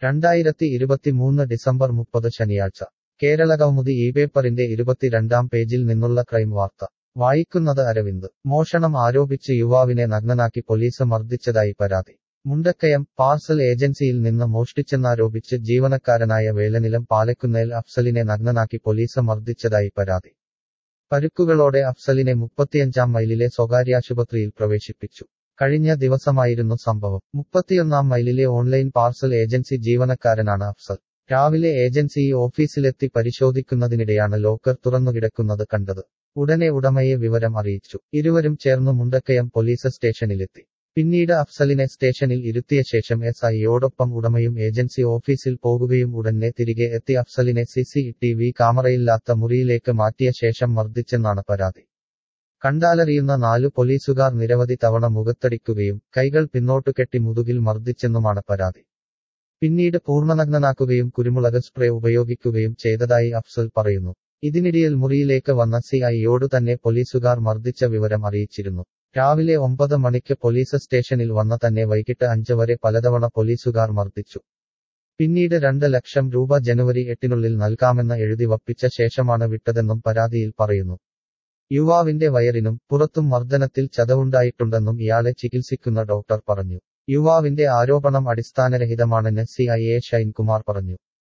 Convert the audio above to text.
രണ്ടായിരത്തി ഇരുപത്തിമൂന്ന് ഡിസംബർ മുപ്പത് ശനിയാഴ്ച കേരളകൗമുദി ഈ പേപ്പറിന്റെ ഇരുപത്തിരണ്ടാം പേജിൽ നിന്നുള്ള ക്രൈം വാർത്ത വായിക്കുന്നത് അരവിന്ദ് മോഷണം ആരോപിച്ച് യുവാവിനെ നഗ്നനാക്കി പോലീസ് മർദ്ദിച്ചതായി പരാതി മുണ്ടക്കയം പാർസൽ ഏജൻസിയിൽ നിന്ന് മോഷ്ടിച്ചെന്നാരോപിച്ച് ജീവനക്കാരനായ വേലനിലം പാലക്കുന്നേൽ അഫ്സലിനെ നഗ്നനാക്കി പോലീസ് മർദ്ദിച്ചതായി പരാതി പരുക്കുകളോടെ അഫ്സലിനെ മുപ്പത്തിയഞ്ചാം മൈലിലെ സ്വകാര്യാശുപത്രിയിൽ പ്രവേശിപ്പിച്ചു കഴിഞ്ഞ ദിവസമായിരുന്നു സംഭവം മുപ്പത്തിയൊന്നാം മൈലിലെ ഓൺലൈൻ പാർസൽ ഏജൻസി ജീവനക്കാരനാണ് അഫ്സൽ രാവിലെ ഏജൻസി ഓഫീസിലെത്തി പരിശോധിക്കുന്നതിനിടെയാണ് ലോക്കർ തുറന്നുകിടക്കുന്നത് കണ്ടത് ഉടനെ ഉടമയെ വിവരം അറിയിച്ചു ഇരുവരും ചേർന്നു മുണ്ടക്കയം പോലീസ് സ്റ്റേഷനിലെത്തി പിന്നീട് അഫ്സലിനെ സ്റ്റേഷനിൽ ഇരുത്തിയ ശേഷം എസ് ഐയോടൊപ്പം ഉടമയും ഏജൻസി ഓഫീസിൽ പോകുകയും ഉടനെ തിരികെ എത്തി അഫ്സലിനെ സിസി ടി വി ക്യാമറയില്ലാത്ത മുറിയിലേക്ക് മാറ്റിയ ശേഷം മർദ്ദിച്ചെന്നാണ് പരാതി കണ്ടാലറിയുന്ന നാലു പോലീസുകാർ നിരവധി തവണ മുഖത്തടിക്കുകയും കൈകൾ പിന്നോട്ടു കെട്ടി മുതുകിൽ മർദ്ദിച്ചെന്നുമാണ് പരാതി പിന്നീട് പൂർണ്ണനഗ്നനാക്കുകയും കുരുമുളക് സ്പ്രേ ഉപയോഗിക്കുകയും ചെയ്തതായി അഫ്സൽ പറയുന്നു ഇതിനിടയിൽ മുറിയിലേക്ക് വന്ന സി ഐയോട് തന്നെ പോലീസുകാർ മർദ്ദിച്ച വിവരം അറിയിച്ചിരുന്നു രാവിലെ ഒമ്പത് മണിക്ക് പോലീസ് സ്റ്റേഷനിൽ വന്ന തന്നെ വൈകിട്ട് അഞ്ച് വരെ പലതവണ പോലീസുകാർ മർദ്ദിച്ചു പിന്നീട് രണ്ട് ലക്ഷം രൂപ ജനുവരി എട്ടിനുള്ളിൽ നൽകാമെന്ന് എഴുതി വപ്പിച്ച ശേഷമാണ് വിട്ടതെന്നും പരാതിയിൽ പറയുന്നു യുവാവിന്റെ വയറിനും പുറത്തും മർദ്ദനത്തിൽ ചതവുണ്ടായിട്ടുണ്ടെന്നും ഇയാളെ ചികിത്സിക്കുന്ന ഡോക്ടർ പറഞ്ഞു യുവാവിന്റെ ആരോപണം അടിസ്ഥാനരഹിതമാണെന്ന് സി ഐ എ ഷൈൻകുമാർ പറഞ്ഞു